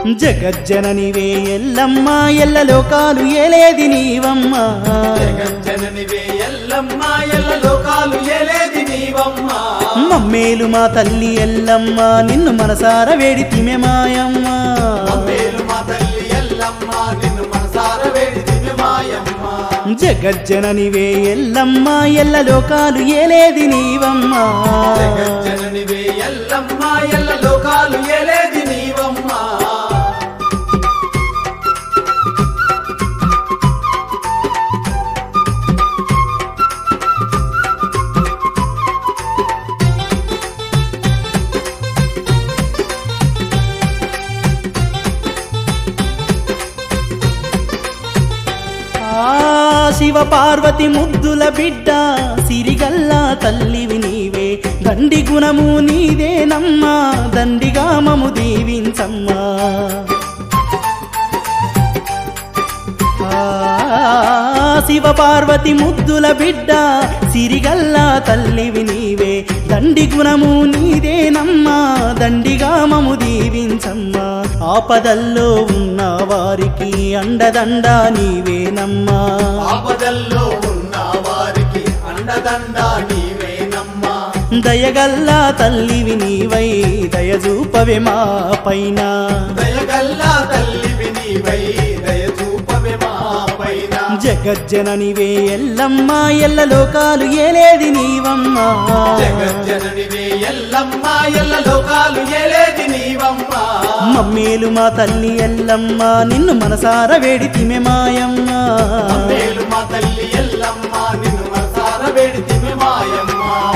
జగజ్జననివే ఎల్లమ్మ ఎల్ల లోకాలు ఏలేది నీవమ్మ జగజ్జననివే ఎల్లమ్మ ఎల్ల లోకాలు ఏలేది నీవమ్మ మమ్మేలు మా తల్లి ఎల్లమ్మ నిన్ను మనసార వేడితిమె మాయమ్మ మేలు మా తల్లి ఎల్లమ్మ నిన్ను మనసార వేడితిమి మాయమ్మ జగజ్జననివే ఎల్లమ్మ ఎల్ల లోకాలు ఏలేది నీవమ్మ జగజ్జననివే ఎల్లమ్మ ఎల్ల లోకాలు ఏలేది నీవమ్మ ఆ శివ పార్వతి ముద్దుల బిడ్డ సిరిగల్లా తల్లివి నీవే దండి గుణము నీదేనమ్మా దండిగా మము దీవించమ్మా ఆ శివ పార్వతి ముద్దుల బిడ్డ సిరిగల్లా తల్లివి నీవే దండి గుణము నీదేనమ్మా దండిగా మము దీవించమ్మా ఆపదల్లో ఉన్న వారికి అండదండ నీవేనమ్మా ఆపదల్లో ఉన్న వారికి అండదండ నీవేనమ్మా దయగల్లా తల్లివి నీవై దయచూపవే మా పైన దయగల్లా తల్లివి నీవై దయ చూపవే మా పైన జగజ్జననివే ఎల్లమ్మ ఎల్ల లోకాలు ఏలేది నీవమ్మా జగజ్జననివే ఎల్లమ్మ ఎల్ల లోకాలు ఏలేది నీవమ్మ మమ్మేలు మా తల్లి ఎల్లమ్మ నిన్ను మనసార వేడితిమె మాయమ్మ మేలు మా తల్లి ఎల్లమ్మ నిన్ను మనసార వేడితిమి మాయమ్మ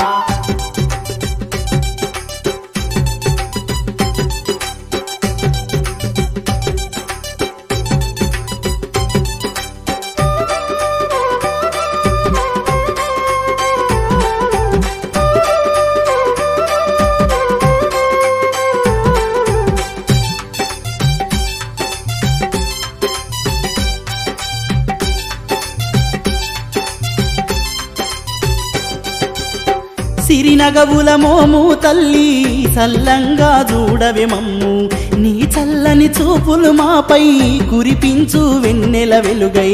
సిరినగవుల మోము తల్లి సల్లంగా చూడవే మమ్ము నీ చల్లని చూపులు మాపై కురిపించు వెన్నెల వెలుగై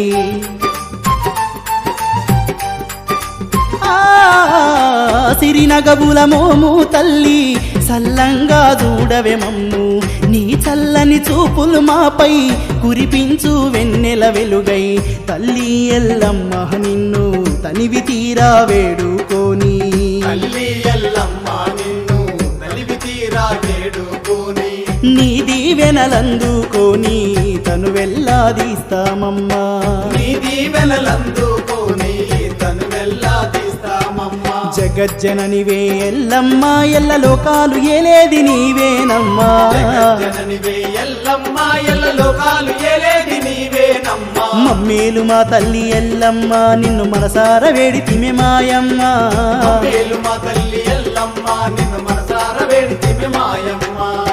ఆ సిరినగవుల మోము తల్లి సల్లంగా చూడవే మమ్ము నీ చల్లని చూపులు మాపై కురిపించు వెన్నెల వెలుగై తల్లి ఎల్లమ్మ నిన్ను తనివి తీరా వేడుకోని తల్లి ఎల్లమ్మ నిన్ను తల్లివి తీరా వేడుకోని నీ దీవెనలందుకోని తను వెళ్ళాదీస్తామమ్మా నీ దీవెనలందుకోని తను వెళ్ళా తీస్తామమ్మా జగజ్జననివే ఎల్లమ్మ ఎల్ల లోకాలు ఏలేది నీవేనమ్మా జగజ్జననివే ఎల్లమ్మ ఎల్ల లోకాలు ఏలేది నీవేనమ్మా మమ్మేలు మా తల్లి ఎల్లమ్మ నిన్ను మనసార వేడితిమె మాయమ్మ మేలు మా తల్లి ఎల్లమ్మ నిన్ను మనసార వేడితిమి మాయమ్మ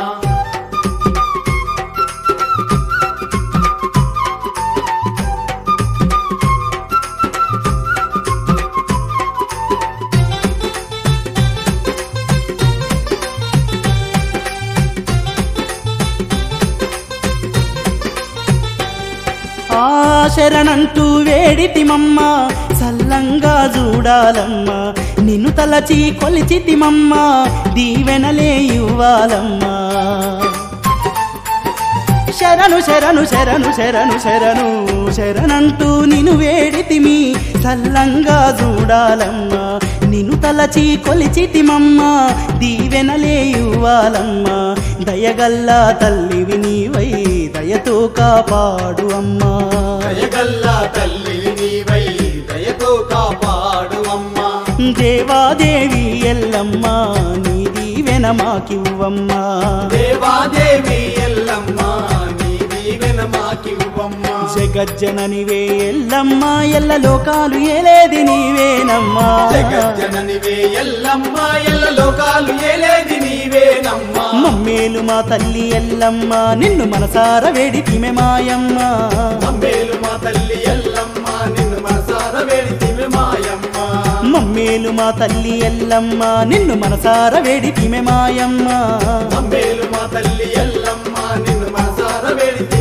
ఆ శరణంటూ వేడితిమమ్మ సల్లంగా చూడాలమ్మ నిన్ను తలచి కొలిచితిమమ్మ దీవెనలే ఇవ్వాలమ్మా శరణు శరణు శరణు శరణు శరణు శరణంటూ నిన్ను వేడితిమి సల్లంగా చూడాలమ్మ నిన్ను తలచి కొలిచితిమమ్మ దీవెనలే ఇవ్వాలమ్మ దయగల్లా తల్లివి నీవై దయతో కాపాడు అమ్మా దయగల్లా తల్లి నీవై దయతో కాపాడు అమ్మా దేవాదేవి ఎల్లమ్మ నీ దీవెన మాకివ్వమ్మా దేవాదేవి ఎల్లమ్మ నీ దీవెన మాకివ్వమ్మా జగజ్జననివే ఎల్లమ్మ ఎల్ల లోకాలు ఏలేది నీవేనమ్మా జగజ్జననివే ఎల్లమ్మ ఎల్ల లోకాలు ఏలేది నీవేనమ్మా మమ్మేలు మా తల్లి ఎల్లమ్మ నిన్ను మనసార వేడితిమె మాయమ్మ అమ్మేలు మా తల్లి ఎల్లమ్మ నిన్ను మనసార వేడితివి మాయమ్మ మమ్మేలు మా తల్లి ఎల్లమ్మ నిన్ను మనసార వేడితిమె మాయమ్మ అమ్మేలు మా తల్లి ఎల్లమ్మ నిన్ను మనసార వేడితిమి